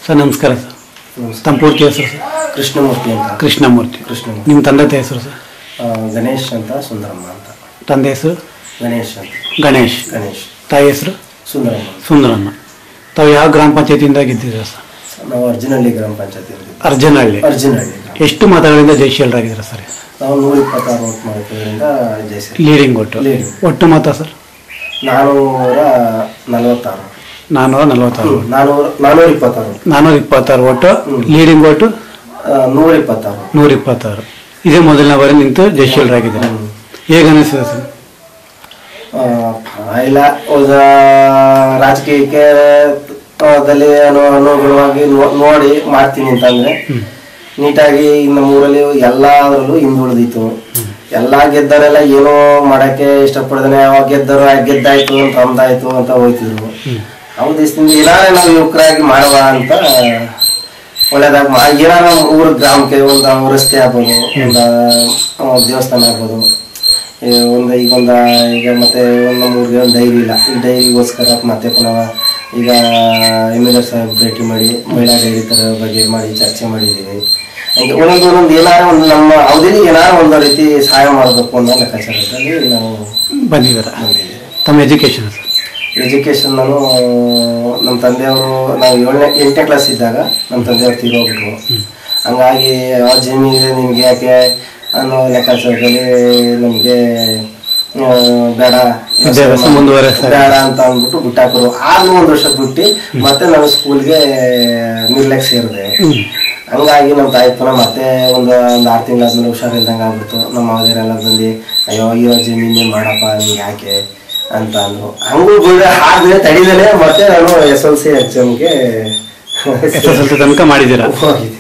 Sir ನಮಸ್ಕಾರ sir ನಮಸ್ಕಾರ. ತಮ್ಮ ಪೂರ್ತಿ ಹೆಸರು ಸರ್ ಕೃಷ್ಣಮೂರ್ತಿ ಅಂತ ಕೃಷ್ಣಮೂರ್ತಿ ಕೃಷ್ಣಮೂರ್ತಿ ನಿಮ್ಮ ತಂದೆ ತಾಯಿ ಹೆಸರು ಸರ್ ಆ, ಗಣೇಶ್ ಅಂತ ಸುಂದರಮ್ಮ ಅಂತ ತಂದೆ ಹೆಸರು ಗಣೇಶ್ ಅಂತ ಗಣೇಶ್ ಗಣೇಶ್ ತಾಯಿ ಹೆಸರು ಸುಂದರಮ್ಮ ಅಂತ. ಸುಂದರಮ್ಮ ತಾವು ಯಾವ ಗ್ರಾಮ ಪಂಚಾಯತಿಯಿಂದ ಗೆದ್ದಿದ್ದೀರಾ ಸರ್ ನಾವು ಅರ್ಜುನಹಳ್ಳಿ ಗ್ರಾಮ ಪಂಚಾಯತಿ ಅರ್ಜನಹಳ್ಳಿ ಅರ್ಜುನಹಳ್ಳಿ ಗ್ರಾಮ ಎಷ್ಟು ಮತಗಳಿಂದ ಜಯಶೀಲರಾಗಿದ್ದೀರಾ ಸರ್ ನಾವು ನೂರ ಇಪ್ಪತ್ತಾರು ವೋಟ್ ಮಾಡಿದ್ದರಿಂದ ಜಯಿಸಿ ಲೀಡಿಂಗ್ ಒಟ್ಟು Leading. ಒಟ್ಟು ಮತ ಸರ್ ನಾನೂರ ನಲವತ್ತಾರು ನಾನ್ನೂರ ನಲವತ್ತಾರು ಹ್ಮ್, ನಾನೂರ ನಾನೂರ ಇಪ್ಪತ್ತಾರು ನಾನ್ನೂರ ಇಪ್ಪತ್ತಾರು ಒಟ್ಟು ಲೀಡಿಂಗ್ ಒಟ್ಟು ಆ, ನೂರ ಇಪ್ಪತ್ತಾರು ನೂರ ಇಪ್ಪತ್ತಾರು ಇದೇ ಮೊದಲನೇ ಬಾರಿ ನಿಂತು ಜಯಶೀಲರಾಗಿದ್ದೀರಾ ಹೇಗೆ ಅನಿಸ್ತದೆ ಸರ್ ಆ, ಇಲ್ಲ ಹೋದ ರಾಜಕೀಯಕ್ಕೆ ಆ, ದಲ್ಲಿ ಅನು- ಅನುಗುಣವಾಗಿ ನೋ- ನೋಡಿ ಮಾಡ್ತೀನಿ ಅಂತಂದ್ರೆ ನೀಟಾಗಿ ನಮ್ಮ ಊರಲ್ಲಿ ಎಲ್ಲಾದ್ರಲ್ಲೂ ಹಿಂದುಳಿದಿತ್ತು ಎಲ್ಲಾ ಗೆದ್ದವರೆಲ್ಲ ಏನೋ ಮಾಡಕ್ಕೆ ಇಷ್ಟಪಡ್ದಾನೆ ಅವಾಗ ಗೆದ್ದರು ಆ ಗೆದ್ದಾಯ್ತು ಅಂತ ಅಂದಾಯ್ತು ಅಂತ ಹೋಯ್ತಿದ್ರು ಅವ್ರ ದೇಶದಿಂದ ಏನಾರ ನಾವು ಯುವಕರಾಗಿ ಮಾಡುವ ಅಂತ ಒಳ್ಳೇದಾಗ ಮಾ ಏನಾರ ಊರ ಗ್ರಾಮಕ್ಕೆ ಒಂದು ರಸ್ತೆ ಆಗ್ಬೋದು ಒಂದು ಆ, ದೇವಸ್ಥಾನ ಆಗ್ಬೋದು ಈ ಒಂದು ಈಗ ಒಂದು ಈಗ ಮತ್ತೆ ಒಂದು ನಮ್ಮ ಊರಿಗೆ ಒಂದು ಡೈರಿ ಇಲ್ಲ ಈ ಡೈರಿಗೋಸ್ಕರ ಮತ್ತೆ ಪುನಃ ಈಗ ಎಮ್ ಎಲ್ ಎ ಸಾಹೇಬ್ ಭೇಟಿ ಮಾಡಿ ಮಹಿಳಾ ಡೈರಿ ಥರ ಬಗ್ಗೆ ಮಾಡಿ ಚರ್ಚೆ ಮಾಡಿದ್ದೀವಿ ಹಂಗೆ ಒಂದೊಂದು ಒಂದೊಂದು ಏನಾರ ಒಂದು ನಮ್ಮ ಅವಧಿಲಿ ಏನಾರ ಒಂದು ರೀತಿ ಸಹಾಯ ಮಾಡಬೇಕು ಅನ್ನೋ ಲೆಕ್ಕಾಚಾರದಲ್ಲಿ ನಾವು ಬಂದಿದ್ದೀರಾ ಬಂದಿದ್ದೀವಿ ತಮ್ಮ ಎಜುಕೇಷನ್ ಸರ್ ಎಜುಕೇಶನ್ ನಾನು ನಮ್ಮ ತಂದೆಯವರು ನಾವು ಏಳನೇ ಎಂಟನೇ ಕ್ಲಾಸ್ ಇದ್ದಾಗ ನಮ್ಮ ತಂದೆಯವರು ತೀರೋಗ್ಬಿಟ್ರು ಹಂಗಾಗಿ ಯಾವ ಜಮೀನಿದೆ ನಿಮ್ಗೆ ಯಾಕೆ ಅನ್ನೋ ಲೆಕ್ಕಾಚಾರದಲ್ಲಿ ನಮಗೆ ಬೇಡ ವಿದ್ಯಾಭ್ಯಾಸ ಮುಂದುವರೆಸ್ತಾರೆ. ಬೇಡ ಅಂತ ಅಂದ್ಬಿಟ್ಟು ಬಿಟ್ಟಾಕರು ಆದ್ರೂ ಒಂದು ವರ್ಷ ಬಿಟ್ಟು ಮತ್ತೆ ನಾನು ಸ್ಕೂಲ್ಗೆ ಮಿರ್ಲೆಕ್ ಸೇರಿದೆ ಹಂಗಾಗಿ ನಮ್ಮ ತಾಯಿ ಪುನಃ ಮತ್ತೆ ಒಂದು ಒಂದು ಆರು ತಿಂಗಳಾದ್ಮೇಲೆ ಹುಷಾರಿಲ್ದಂಗೆ ಆಗ್ಬಿಡ್ತು ನಮ್ಮ ಮಾವದಿರೆಲ್ಲ ಬಂದು ಅಯ್ಯೋ ಅಯ್ಯೋ ಜಮೀನು ಮಾಡಪ್ಪ ನಿಂಗೆ ಯಾಕೆ ಅಂತ ಅಂದ್ರು ಹಂಗೂ ಬಿಡ ಆದ್ಮೇಲೆ ತಡಿದಲೆ ಮತ್ತೆ ನಾನು ಎಸ್ ಎಲ್ ಸಿ ಎಕ್ಸಾಮ್ಗೆ ಎಸ್ ಎಸ್ ಎಲ್ ಸಿ ತನಕ ಮಾಡಿದ್ದೀರಾ ಹೋಗಿದ್ದೆ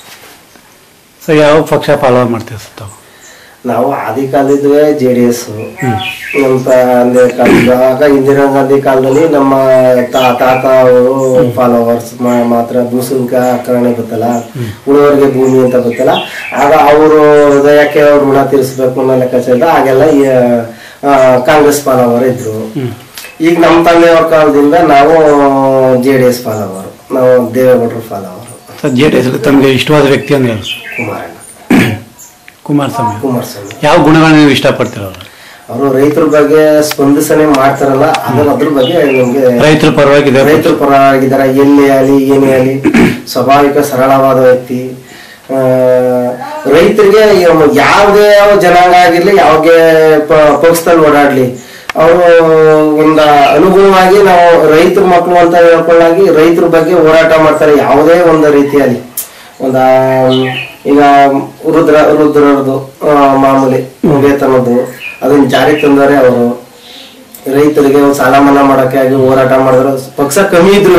ಸೊ ಯಾವ ಪಕ್ಷ ಫಾಲೋ ಮಾಡ್ತೀವಿ ಸರ್ ತಾವು ನಾವು ಆದಿ ಕಾಲದಿದ್ವಿ ಜೆ ಡಿ ಎಸ್ ನಮ್ಮ ತಂದೆ ಕಾಲದ ಆಗ ಇಂದಿರಾ ಗಾಂಧಿ ಕಾಲದಲ್ಲಿ ನಮ್ಮ ತಾ- ತಾತ ಅವರು ಫಾಲೋವರ್ಸ್ ಮಾತ್ರ ಭೂಸುಂಕ ಹಕ್ಕರಣೆ ಗೊತ್ತಲ್ಲ ಉಳುವರಿಗೆ ಭೂಮಿ ಅಂತ ಗೊತ್ತಲ್ಲ ಆಗ ಅವರು ಹೃದಯಕ್ಕೆ ಅವ್ರು ಋಣ ತೀರಿಸ್ಬೇಕು ಅನ್ನೋ ಲೆಕ್ಕಾಚಾರದ ಆಗೆಲ್ಲ ಈ, ಆ, ಕಾಂಗ್ರೆಸ್ ಫಾಲೋವರ್ ಇದ್ರು ಈಗ ನಮ್ಮ ತಂದೆಯವ್ರ ಕಾಲದಿಂದ ನಾವು ಜೆ ಡಿ ಎಸ್ ಫಾಲೋವರ್ ನಾವು ದೇವೇಗೌಡರು follower sir J D S ತಮಗೆ ಇಷ್ಟವಾದ ವ್ಯಕ್ತಿ ಅಂದ್ರೆ ಯಾರು ಸರ್? ಕುಮಾರಣ್ಣ ಕುಮಾರಸ್ವಾಮಿ ಕುಮಾರಸ್ವಾಮಿ ಯಾವ ಗುಣಗಳನ್ನ ನೀವು ಇಷ್ಟಪಡ್ತೀರ ಅವರು ಅವರು ರೈತರ ಬಗ್ಗೆ ಸ್ಪಂದಿಸನೆ ಮಾಡ್ತಾರಲ್ಲ ಅದನ್ನ ಅದ್ರ ಬಗ್ಗೆ ನಮ್ಗೆ ರೈತರ ಪರವಾಗಿದೆ ರೈತರ ಪರವಾಗಿದ್ದಾರೆ ಎಲ್ಲೇ ಆಗಲಿ ಏನೇ ಆಗಲಿ ಸ್ವಾಭಾವಿಕ ಸರಳವಾದ ವ್ಯಕ್ತಿ ಆ, ರೈತರಿಗೆ ಇವ- ಯಾವುದೇ ಯಾವ ಜನಾಂಗ ಆಗಿರ್ಲಿ ಯಾವುದೇ ಪ- ಪಕ್ಷದಲ್ಲಿ ಓಡಾಡ್ಲಿ ಅವರು ಒಂದು ಅನುಗುಣವಾಗಿ ನಾವು ರೈತರ ಮಕ್ಕಳು ಅಂತ ಹೇಳ್ಕೊಳ್ಳಾಗಿ ರೈತರ ಬಗ್ಗೆ ಹೋರಾಟ ಮಾಡ್ತಾರೆ ಯಾವುದೇ ಒಂದು ರೀತಿಯಲ್ಲಿ ಒಂದ ಈಗ ರುದ್ರ ರುದ್ರರದು ಆ, ಮಾಮೂಲಿ ವೇತನದ್ದು ಅದನ್ನ ಜಾರಿ ತಂದವರೆ ಅವರು ರೈತರಿಗೆ ಒಂದು ಸಾಲ ಮನ್ನಾ ಮಾಡಕ್ಕೆ ಆಗಿ ಹೋರಾಟ ಮಾಡಿದ್ರು ಪಕ್ಷ ಕಮ್ಮಿ ಇದ್ರು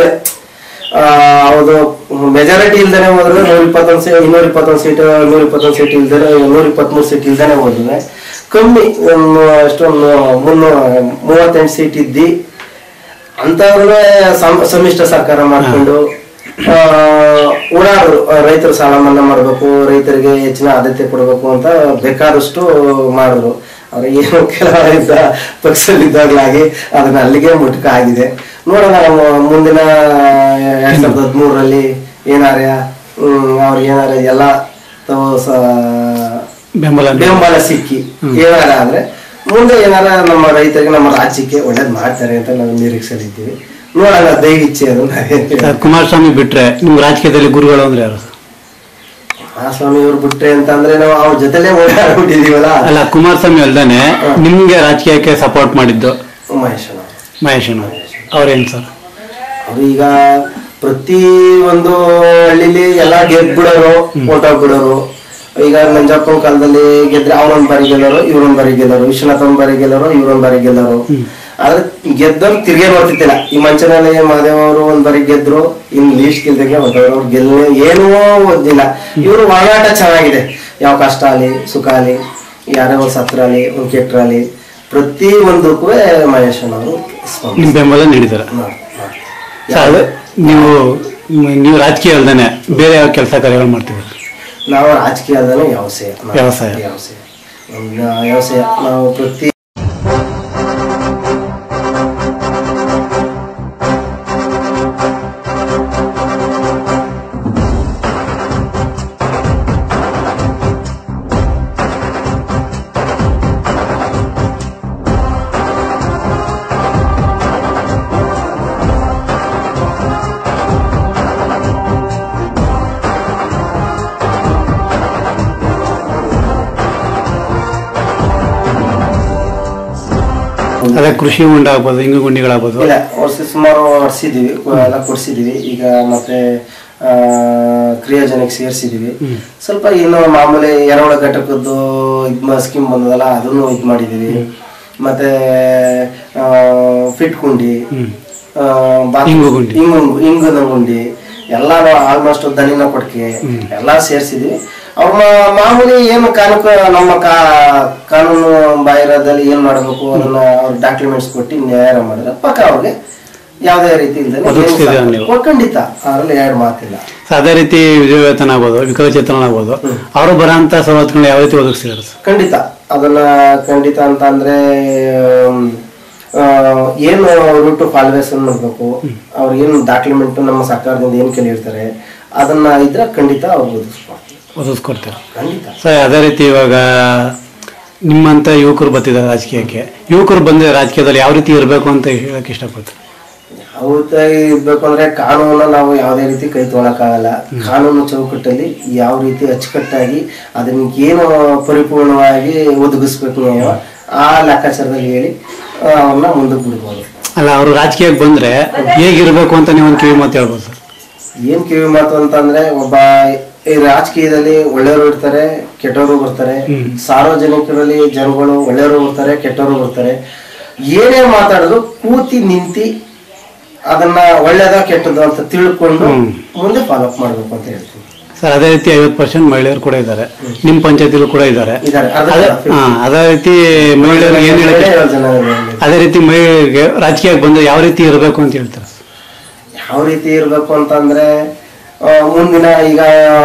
ಹೌದು ಮೆಜಾರಿಟಿ ಇಲ್ದೇನೆ ಹೋದ್ರೆ ನೂರ ಇಪ್ಪತ್ತೊಂದು ಸೀಟ್ ಇನ್ನೂರ ಇಪ್ಪತ್ತೊಂದು ಸೀಟ್ ನೂರ ಇಪ್ಪತ್ತೊಂದು ಸೀಟ್ ಇಲ್ದೇನೆ ನೂರ ಇಪ್ಪತ್ಮೂರು ಸೀಟ್ ಇಲ್ದೇನೆ ಹೋದ್ರೆ ಕಮ್ಮಿ ಒಂದು ಅಷ್ಟೊಂದು ಮುನ್ನೂರ ಮೂವತ್ತೆಂಟು ಸೀಟ್ ಇದ್ದಿ ಅಂತವ್ರನ್ನೇ ಸಮ್- ಸಮ್ಮಿಶ್ರ ಸರ್ಕಾರ ಮಾಡ್ಕೊಂಡು ಆ, ಓಡಾಡ್ರು ಆ, ರೈತರ ಸಾಲ ಮನ್ನಾ ಮಾಡಬೇಕು ರೈತರಿಗೆ ಹೆಚ್ಚಿನ ಆದ್ಯತೆ ಕೊಡಬೇಕು ಅಂತ ಬೇಕಾದಷ್ಟು ಮಾಡಿದ್ರು ಅವ್ರ ಏನು ಕೆಲವರಿಂದ ಪಕ್ಷದಲ್ಲಿದ್ದಾಗಲಾಗಿ ಅದನ್ನ ಅಲ್ಲಿಗೆ ಮುಟ್ಕ ಆಗಿದೆ ನೋಡೋಣ ನಮ್ಮ ಮುಂದಿನ ಎರಡ್ ಸಾವಿರದ ಹದಿಮೂರರಲ್ಲಿ ಏನಾರ ಹ್ಮ್ ಅವ್ರಿಗೆ ಏನಾರ ಎಲ್ಲ ತಾವು ಸ ಬೆಂಬಲ ಬೆಂಬಲ ಸಿಕ್ಕಿ ಏನಾರ ಆದ್ರೆ ಮುಂದೆ ಏನಾರ ನಮ್ಮ ರೈತರಿಗೆ ನಮ್ಮ ರಾಜ್ಯಕ್ಕೆ ಒಳ್ಳೇದ್ ಮಾಡ್ತಾರೆ ಅಂತ ನಾವು ನಿರೀಕ್ಷೆಲಿದ್ದೀವಿ ನೋಡೋಣ ದೈವಿಚ್ಛೆ ಅದು ನಾವೇನ್ ಹೇಳೋದು. ಸರ್ ಕುಮಾರಸ್ವಾಮಿ ಬಿಟ್ರೆ ನಿಮ್ ರಾಜಕೀಯದಲ್ಲಿ ಗುರುಗಳು ಅಂದ್ರೆ ಯಾರು ಸರ್? ಆ ಸ್ವಾಮಿ ಅವ್ರು ಬಿಟ್ರೆ ಅಂತಂದ್ರೆ ನಾವು ಅವ್ರ ಜೊತೆಲೇ ಓಡಾಡ್ಬಿಟ್ಟಿದೀವಲ್ಲ ಅಲ್ಲ ಕುಮಾರಸ್ವಾಮಿ ಅಲ್ದೇನೆ ನಿಮ್ಗೆ ರಾಜಕೀಯಕ್ಕೆ ಸಪೋರ್ಟ್ ಮಾಡಿದ್ದು ಮಹೇಶನ ಮಹೇಶ್ ಅಣ್ಣ ಅವ್ರೇನ್ ಸರ್ ಅವ್ರು ಈಗ ಪ್ರತಿ ಒಂದು ಹಳ್ಳಿಲಿ ಎಲ್ಲ ಗೆದ್ಬಿಡೋರು ಹೊಂಟೋಗ್ಬಿಡೋರು ಈಗ ನಂಜಪ್ಪನ ಕಾಲದಲ್ಲಿ ಗೆದ್ರೆ ಅವನೊಂದ್ ಬಾರಿ ಗೆಲ್ಲೋರು ಇವ್ರೊಂದ್ ಬಾರಿ ಗೆಲ್ಲೋರು ವಿಶ್ವನಾಥ್ ಒಂದ್ ಬಾರಿ ಗೆಲ್ಲೋರು ಇವ್ರೊಂದ್ ಬಾರಿ ಗೆಲ್ಲೋರು ಆದ್ರೆ ಗೆದ್ದವ್ರು ತಿರ್ಗೇ ನೋಡ್ತಿದ್ದಿಲ್ಲ ಈ ಮಂಚನಲ್ಲಿ ಮಹಾದೇವ್ ಅವರು ಒಂದ್ ಬಾರಿ ಗೆದ್ರು ಇನ್ ಲೀಸ್ಟ್ ಗೆಲ್ದಂಗೆ ಹೊರಟವ್ರು ಅವ್ರು ಗೆಲ್ಲ ಏನೂ ಓದಿಲ್ಲ ಇವರು ಒಳಾಟ ಚೆನ್ನಾಗಿದೆ ಯಾವ ಕಷ್ಟ ಆಗಲಿ ಸುಖ ಆಗಲಿ ಯಾರೇ ಒಂದು ಸತ್ರ ಆಗಲಿ ಒಂದು ಕೆಟ್ಟರಾಗಲಿ ಪ್ರತಿ ಒಂದಕ್ಕೂ ಮಹೇಶನವರು ನಿಮ್ ಬೆಂಬಲ ನೀಡಿದಾರೆ ಮಾಡಿ ಮಾಡಿ ಸರ್ ಅದು ನೀವು ನೀವು ರಾಜಕೀಯ ಅಲ್ದೇನೆ ಬೇರೆ ಯಾವ ಕೆಲಸ ಕಾರ್ಯಗಳು ಮಾಡ್ತಿದ್ದೀರಿ ನಾವು ರಾಜಕೀಯದಲ್ಲೇ ವ್ಯವಸಾಯ ನಾವು ವ್ಯವಸಾಯ. ವ್ಯವಸಾಯ ಒಂದು ವ್ಯವಸಾಯ ನಾವು ಪ್ರತಿ ಅದೇ ಕೃಷಿ ಉಂಡಾಗ್ಬೋದು ಹಿಂಗು ಗುಂಡಿಗಳಾಗ್ಬೋದು ಇಲ್ಲ ವರ್ಷ ಸುಮಾರು ಹೊಡ್ಸಿದೀವಿ ಎಲ್ಲ ಕೊಡ್ಸಿದೀವಿ ಈಗ ಮತ್ತೆ ಆ, ಕ್ರಿಯಾಜನಕ್ಕೆ ಸೇರಿಸಿದೀವಿ ಸ್ವಲ್ಪ ಇನ್ನು ಮಾಮೂಲಿ ಎರೆಹುಳ ಘಟಕದ್ದು ಇದ್ ಸ್ಕೀಮ್ ಬಂದದಲ್ಲ ಅದನ್ನು ಇದು ಮಾಡಿದೀವಿ ಮತ್ತೆ ಆ, ಫಿಟ್ ಗುಂಡಿ ಆ, ಬಾತ್- ಇಂಗು ಗುಂಡಿ. ಇಂಗು ಇಂಗುನ ಗುಂಡಿ ಎಲ್ಲಾನು ಆಲ್ಮೋಸ್ಟ್ ದನಿನ ಕೊಡ್ಕೆ ಎಲ್ಲಾ ಸೇರಿಸಿದ್ವಿ ಅವ್ರ ಮಾ- ಮಾಮೂಲಿ ಏನು ಕಾನೂನು ನಮ್ಮ ಕಾ ಕಾನೂನು ಬಾಹಿರದಲ್ಲಿ ಏನ್ ಮಾಡ್ಬೇಕು ಅದನ್ನ ಅವ್ರ ಡಾಕ್ಯುಮೆಂಟ್ಸ್ ಕೊಟ್ಟು ನ್ಯಾಯ ಮಾಡಿದ್ರೆ ಪಕ್ಕ ಅವ್ರಿಗೆ ಯಾವುದೇ ರೀತಿ ಇಲ್ದೇನೆ ಒದಗಿಸ್ತಿದ್ದೀರಾ ಏನು ನೀವು? ಓ, ಖಂಡಿತ ಅದ್ರಲ್ಲಿ ಎರಡು ಮಾತಿಲ್ಲ ಸೊ ಅದೇ ರೀತಿ ವಿಧವೇತನ ಆಗ್ಬೋದು ವಿಕಲಚೇತನ ಆಗ್ಬೋದು ಅವರು ಬರೋಂಥ ಸವಲತ್ತುಗಳನ್ನ ಯಾವ ರೀತಿ ಒದಗಿಸಿದ್ದಾರೆ ಸರ್ ಖಂಡಿತ ಅದನ್ನ ಖಂಡಿತ ಅಂತ ಅಂದ್ರೆ ಆಮ್, ಆ, ಏನು ರೂಟ್ ಫಾಲ್ವೇಷನ್ ಮಾಡಬೇಕು ಅವ್ರು ಏನು ಡಾಕ್ಯುಮೆಂಟ್ ನಮ್ಮ ಸರ್ಕಾರದಿಂದ ಏನು ಕೇಳಿರ್ತಾರೆ ಅದನ್ನ ಇದ್ರೆ ಖಂಡಿತ ಅವ್ರು ಓದಿಸ್ಕೊಡ್ತೀವಿ ಒದಗಿಸ್ಕೊಡ್ತಾರೆ ಖಂಡಿತ ಸರ್ ಅದೇ ರೀತಿ ಇವಾಗ ನಿಮ್ಮಂತ ಯುವಕರು ಬರ್ತಿದ್ದಾರೆ ರಾಜಕೀಯಕ್ಕೆ ಯುವಕರು ಬಂದ್ರೆ ರಾಜಕೀಯದಲ್ಲಿ ಯಾವ ರೀತಿ ಇರಬೇಕು ಅಂತ ಹೇಳಕ್ ಇಷ್ಟಪಡ್ತಾರೆ ಹೌದಾಗಿ ಇರ್ಬೇಕು ಅಂದ್ರೆ ಕಾನೂನ ನಾವು ಯಾವುದೇ ರೀತಿ ಕೈ ತೊಗೊಳಕ್ಕಾಗಲ್ಲ ಕಾನೂನು ಚೌಕಟ್ಟಲ್ಲಿ ಯಾವ ರೀತಿ ಅಚ್ಚುಕಟ್ಟಾಗಿ ಅದನ್ನ ಏನು ಪರಿಪೂರ್ಣವಾಗಿ ಒದಗಿಸ್ಬೇಕು ನ್ಯಾಯ ಆ ಲೆಕ್ಕಾಚಾರದಲ್ಲಿ ಹೇಳಿ ಆ, ಅವ್ರನ್ನ ಮುಂದಕ್ಕೆ ಬಿಡ್ಬೋದು ಅಲ್ಲ ಅವರು ರಾಜಕೀಯಕ್ಕೆ ಬಂದ್ರೆ ಹೇಗಿರ್ಬೇಕು ಅಂತ ನೀವು ಒಂದು ಕಿವಿ ಮಾತು ಹೇಳ್ಬೋದು ಸರ್ ಏನ್ ಕಿವಿ ಮಾತು ಅಂತಂದ್ರೆ ಒಬ್ಬ ಈ ರಾಜಕೀಯದಲ್ಲಿ ಒಳ್ಳೆಯವರು ಇರ್ತಾರೆ ಕೆಟ್ಟವರು ಬರ್ತಾರೆ ಸಾರ್ವಜನಿಕರಲ್ಲಿ ಜನಗಳು ಒಳ್ಳೆಯವರು ಬರ್ತಾರೆ ಕೆಟ್ಟವರು ಬರ್ತಾರೆ ಏನೇ ಮಾತಾಡಿದ್ರು ಕೂತಿ ನಿಂತಿ ಅದನ್ನ ಒಳ್ಳೇದ ಕೆಟ್ಟದ್ದು ಅಂತ ತಿಳ್ಕೊಂಡು ಮುಂದೆ ಫಾಲೋ ಅಪ್ ಮಾಡ್ಬೇಕು ಅಂತ ಹೇಳ್ತೀನಿ ಸರ್ ಅದೇ ರೀತಿ ಐವತ್ತು ಪರ್ಸೆಂಟ್ ಮಹಿಳೆಯರು ಕೂಡ ಇದ್ದಾರೆ ನಿಮ್ಮ ಪಂಚಾಯತಿಲೂ ಕೂಡ ಇದ್ದಾರೆ ಇದಾರೆ ಅರ್ಧ ಅದೇ ಹಾ ಅದೇ ರೀತಿ ಮಹಿಳೆಯರು ಏನು ಹೇಳಕ್ಕೆ ಏಳು ಜನ ಇದ್ದಾರೆ. ಅದೇ ರೀತಿ ಮಹಿಳೆಯರಿಗೆ ರಾಜಕೀಯಕ್ಕೆ ಬಂದ್ರೆ ಯಾವ ರೀತಿ ಇರಬೇಕು ಅಂತ ಹೇಳ್ತಾರೆ ಸರ್ ಯಾವ ರೀತಿ ಇರಬೇಕು ಅಂತಂದ್ರೆ ಆ, ಮುಂದಿನ ಈಗ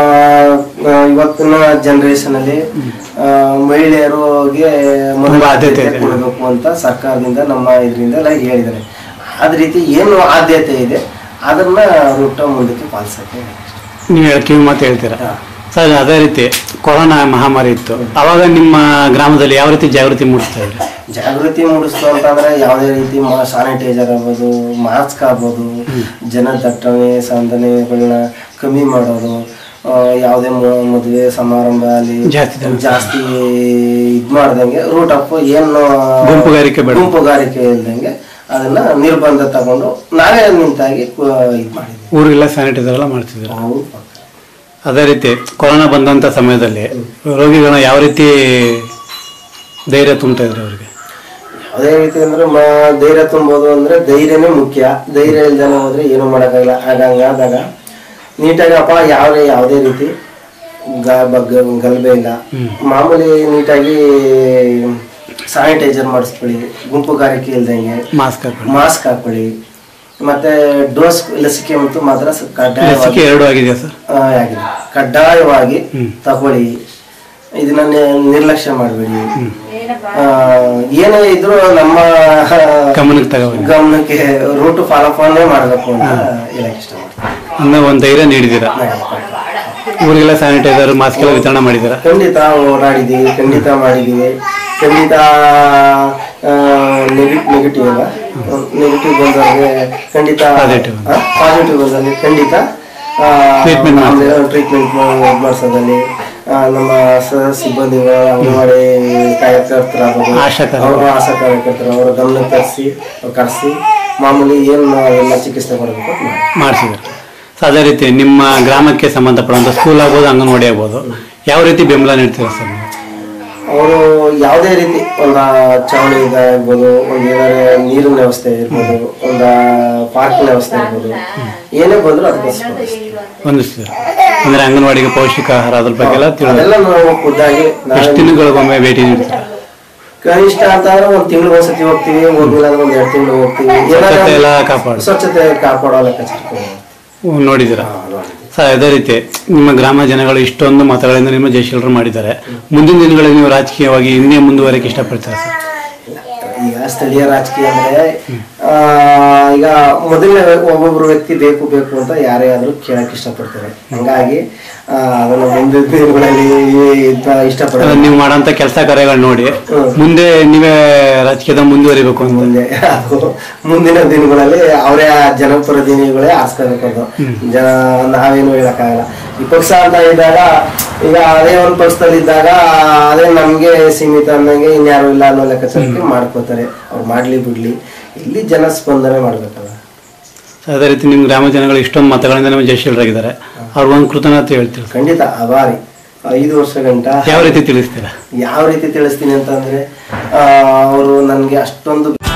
ಆ, ಇವತ್ತಿನ ಜನರೇಷನ್ ಅಲ್ಲಿ ಆ, ಮಹಿಳೆಯರಿಗೆ ಮೊದಲ ತುಂಬಾ ಆದ್ಯತೆ ಆದ್ಯತೆ ಇದೆ. ಕೊಡಬೇಕು ಅಂತ ಸರ್ಕಾರದಿಂದ ನಮ್ಮ ಇದರಿಂದ ಎಲ್ಲ ಹೇಳಿದ್ದಾರೆ ಅದ ರೀತಿ ಏನು ಆದ್ಯತೆ ಇದೆ ಅದನ್ನ ರೂಟ ಮುಂದಕ್ಕೆ ಪಾಲಿಸಕ್ಕೆ ನೀವು ಹೇಳ ಕಿವಿ ಮಾತು ಹೇಳ್ತೀರಾ ಸರ್ ಅದೇ ರೀತಿ ಕೊರೋನಾ ಮಹಾಮಾರಿ ಇತ್ತು ಅವಾಗ ನಿಮ್ಮ ಗ್ರಾಮದಲ್ಲಿ ಯಾವ ರೀತಿ ಜಾಗೃತಿ ಮೂಡಿಸ್ತಾ ಇದ್ರಿ ಜಾಗೃತಿ ಮೂಡಿಸ್ತು ಅಂತಂದ್ರೆ ಯಾವುದೇ ರೀತಿ ಸ್ಯಾನಿಟೈಸರ್ ಆಗ್ಬೋದು ಮಾಸ್ಕ್ ಆಗ್ಬೋದು ಜನ ದಟ್ಟಣೆ ಸಂದಣಿಗಳನ್ನ ಕಮ್ಮಿ ಮಾಡೋದು ಆ, ಯಾವುದೇ ಮ- ಮದುವೆ ಸಮಾರಂಭ ಅಲ್ಲಿ ಜಾಸ್ತಿ ಜನ. ಜಾಸ್ತಿ ಇದ್ ಮಾಡ್ದಂಗೆ ರೂಟ್ ಅಪ್ ಏನು ಗುಂಪುಗಾರಿಕೆ ಬೇಡ. ಗುಂಪುಗಾರಿಕೆ ಇಲ್ದಂಗೆ ಅದನ್ನ ನಿರ್ಬಂಧ ತಗೊಂಡು ನಾವೇ ನಿಂತಾಗಿ ಕು- ಇದ್ ಮಾಡಿದ್ವಿ ಊರಿಗೆಲ್ಲ ಸ್ಯಾನಿಟೈಸರ್ ಎಲ್ಲ ಮಾಡ್ತಿದ್ರು ನಾವು ಅದೇ ರೀತಿ ಕೊರೋನಾ ಬಂದಂಥ ಸಮಯದಲ್ಲಿ ರೋಗಿಗಳನ್ನ ಯಾವ ರೀತಿ ಧೈರ್ಯ ತುಂಬ್ತಾ ಇದ್ರಿ ಅವರಿಗೆ ಅದೇ ರೀತಿ ಅಂದ್ರೆ ಮ- ಧೈರ್ಯ ತುಂಬೋದು ಅಂದ್ರೆ ಧೈರ್ಯನೇ ಮುಖ್ಯ ಧೈರ್ಯ ಇಲ್ದನೆ ಹೋದ್ರೆ ಏನು ಮಾಡೋಕ್ಕಾಗಲ್ಲ ಆಗ ಹಂಗಾದಾಗ ನೀಟಾಗಿ ಅಪ್ಪ ಯಾವುದೇ ಯಾವುದೇ ರೀತಿ ಗ- ಬಗ್ಗ ಗಲಭೆ ಇಲ್ಲ ಮಾಮೂಲಿ ನೀಟಾಗಿ ಸ್ಯಾನಿಟೈಸರ್ ಮಾಡಿಸ್ಕೊಳ್ಳಿ ಗುಂಪುಗಾರಿಕೆ ಇಲ್ದಂಗೆ ಮಾಸ್ಕ್ ಹಾಕೊಂಡು ಮಾಸ್ಕ್ ಹಾಕೊಳ್ಳಿ ಮತ್ತೆ ಡೋಸ್ ಲಸಿಕೆ ಮತ್ತು ಮಾತ್ರ ಸ- ಕಡ್ಡಾಯವಾಗಿ ಲಸಿಕೆ ಎರಡು ಆಗಿದೆಯಾ ಸರ್ ಆ, ಆಗಿದೆ ಕಡ್ಡಾಯವಾಗಿ ತಗೊಳ್ಳಿ ಇದನ್ನ ನಿ- ನಿರ್ಲಕ್ಷ್ಯ ಮಾಡಬೇಡಿ ಏನೇ ಇದ್ರು ನಮ್ಮ ಗಮನಕ್ಕೆ ತಗೋಬೇಕು ಗಮನಕ್ಕೆ ರೂಟ್ ಫಾಲೋ ಫಾಲೋನೇ ಮಾಡಬೇಕು ಅಂತ ಹೇಳಕ್ ಇಷ್ಟಪಡ್ತೀನಿ ಅಂದ್ರೆ ಒಂದು ಧೈರ್ಯ ನೀಡಿದ್ದೀರಾ ಊರಿಗೆಲ್ಲ ಸ್ಯಾನಿಟೈಸರ್ ಮಾಸ್ಕ್ ಎಲ್ಲ ವಿತರಣೆ ಮಾಡಿದ್ದೀರಾ ಖಂಡಿತ ಓಡಾಡಿದ್ದೀವಿ ಖಂಡಿತ ಮಾಡಿದ್ದೀವಿ ಖಂಡಿತ ನೆಗೆಟಿವ್ ಅಲ್ಲ ನೆಗೆಟಿವ್ ಬಂದವ್ರಿಗೆ ಖಂಡಿತ Positive. ಪಾಸಿಟಿವ್ ಬಂದಲ್ಲಿ ಖಂಡಿತ Treatment ಮಾಡ್ತೀವಿ. ಟ್ರೀಟ್ಮೆಂಟ್ ಮಾಡಿಸೋದಲ್ಲಿ ಆ, ನಮ್ಮ ಸ- ಸಿಬ್ಬಂದಿಗಳು ಅಂಗನವಾಡಿ ಕಾರ್ಯಕರ್ತರಾಗಬಹುದು ಆಶಾ ಕಾರ್ಯಕರ್ತರು. ಅವರು ಆಶಾ ಕಾರ್ಯಕರ್ತರು ಅವರ ಗಮನ ತರಿಸಿ ಕರೆಸಿ ಮಾಮೂಲಿ ಏನು ಎಲ್ಲ ಚಿಕಿತ್ಸೆ ಕೊಡಬೇಕು ಅಂತ ಮಾಡಿ ಮಾಡಿಸಿದ್ದಾರೆ ಸೊ ಅದೇ ರೀತಿ ನಿಮ್ಮ ಗ್ರಾಮಕ್ಕೆ ಸಂಬಂಧಪಡುವಂಥ ಸ್ಕೂಲ್ ಆಗ್ಬೋದು ಅಂಗನವಾಡಿ ಆಗ್ಬೋದು ಯಾವ ರೀತಿ ಬೆಂಬಲ ನೀಡ್ತೀರಾ ಸರ್ ನೀವು ಅವರು ಯಾವುದೇ ರೀತಿ ಒಂದು ಚಾವಣಿ ಇದಾಗ್ಬೋದು ಒಂದು ಏನಾರ ನೀರಿನ ವ್ಯವಸ್ಥೆ ಇರ್ಬೋದು ಒಂದು ಪಾರ್ಕಿನ ವ್ಯವಸ್ಥೆ ಇರ್ಬೋದು ಏನೇ ಬಂದ್ರು ಅದಕ್ಕೆ ಸ್ಪಂದಿಸ್ತೀವಿ. ಹೊಂದಿಸ್ತೀರಾ ಅಂದ್ರೆ ಅಂಗನವಾಡಿಗೆ ಪೌಷ್ಟಿಕ ಆಹಾರ ಅದ್ರ ಬಗ್ಗೆ ಎಲ್ಲ ತಿಳಿದ ಅದೆಲ್ಲ ನಾವು ಖುದ್ದಾಗಿ ನಾವೇ ಎಷ್ಟು ದಿನಗಳಿಗೊಮ್ಮೆ ಭೇಟಿ ನೀಡ್ತೀರಾ ಕನಿಷ್ಠ ಅಂತಂದ್ರೆ ಒಂದು ತಿಂಗಳು ಒಂದ್ಸತಿ ಹೋಗ್ತೀವಿ ಹೋಗ್ಲಿಲ್ಲ ಅಂದ್ರೆ ಒಂದ್ ಎರಡು ತಿಂಗಳು ಹೋಗ್ತೀವಿ ಸ್ವಚ್ಛತೆ ಎಲ್ಲ ಏನಾರ ಕಾಪಾಡು ಸ್ವಚ್ಛತೆ ಕಾಪಾಡೋ ಲೆಕ್ಕಾಚಾರ ನೋಡಿದ್ದೀರಾ ಸರ್ ಅದೇ ರೀತಿ ನಿಮ್ಮ ಗ್ರಾಮ ಜನಗಳು ಇಷ್ಟೊಂದು ಮತಗಳಿಂದ ನಿಮ್ಮ ಜಯಶೀಲರು ಮಾಡಿದ್ದಾರೆ ಮುಂದಿನ ದಿನಗಳಲ್ಲಿ ನೀವು ರಾಜಕೀಯವಾಗಿ ಇನ್ನೇ ಮುಂದುವರೆಯಕ್ಕೆ ಇಷ್ಟಪಡ್ತೀರಾ ಸರ್ ಈಗ ಸ್ಥಳೀಯ ರಾಜಕೀಯ ಅಂದ್ರೆ ಆ, ಈಗ ಮೊದಲನೇ ಒಬ್ಬೊಬ್ರು ವ್ಯಕ್ತಿ ಬೇಕು ಬೇಕು ಅಂತ ಯಾರೇ ಆದ್ರೂ ಕೇಳಕ್ ಇಷ್ಟಪಡ್ತಾರೆ ಹಂಗಾಗಿ ಆ, ಅದನ್ನ ಮುಂದಿನ ದಿನಗಳಲ್ಲಿ ಇದ್ನ ಅಲ್ಲ, ಇಷ್ಟಪಡ್ತಾರೆ ನೀವು ಮಾಡೋಂಥ ಕೆಲಸ ಕಾರ್ಯಗಳು ನೋಡಿ ಮುಂದೆ ನೀವೇ ರಾಜಕೀಯದ ಮುಂದುವರಿಬೇಕು ಅಂತ ಮುಂದೆ ಅದು ಮುಂದಿನ ದಿನಗಳಲ್ಲಿ ಅವರೇ ಜನಪ್ರತಿನಿಧಿಗಳೇ ಆರಿಸ್ಕೋಬೇಕು ಅದು ಜನ ನಾವೇನು ಹೇಳಕ್ಕಾಗಲ್ಲ ಈ ಪಕ್ಷ ಅಂತ ಇದ್ದಾಗ ಈಗ ಅದೇ ಒಂದು ಪಕ್ಷದಲ್ಲಿ ಇದ್ದಾಗ ಅದೇ ನಮ್ಗೆ ಸೀಮಿತ ಅಂದಂಗೆ ಇನ್ಯಾರು ಇಲ್ಲ ಅನ್ನೋ ಲೆಕ್ಕಾಚಾರಕ್ಕೆ ಮಾಡ್ಕೋತಾರೆ ಅವ್ರು ಮಾಡ್ಲಿ ಬಿಡ್ಲಿ ಇಲ್ಲಿ ಜನ ಸ್ಪಂದನೆ ಮಾಡ್ಬೇಕಲ್ಲ ಸೊ ಅದೇ ರೀತಿ ನಿಮ್ಮ ಗ್ರಾಮ ಜನಗಳು ಇಷ್ಟೊಂದು ಮತಗಳಿಂದ ನಿಮ್ಮ ಜಯಶೀಲರಾಗಿದ್ದಾರೆ ಅವ್ರಿಗೊಂದು ಕೃತಜ್ಞತೆ ಹೇಳ್ತೀವಿ ಖಂಡಿತ ಅಭಾರಿ ಐದು ವರ್ಷ ಗಂಟ ಯಾವ ರೀತಿ ತಿಳಿಸ್ತೀರಾ ಯಾವ ರೀತಿ ತಿಳಿಸ್ತೀನಿ ಅಂತಂದ್ರೆ ಅವರು ನನ್ಗೆ ಅಷ್ಟೊಂದು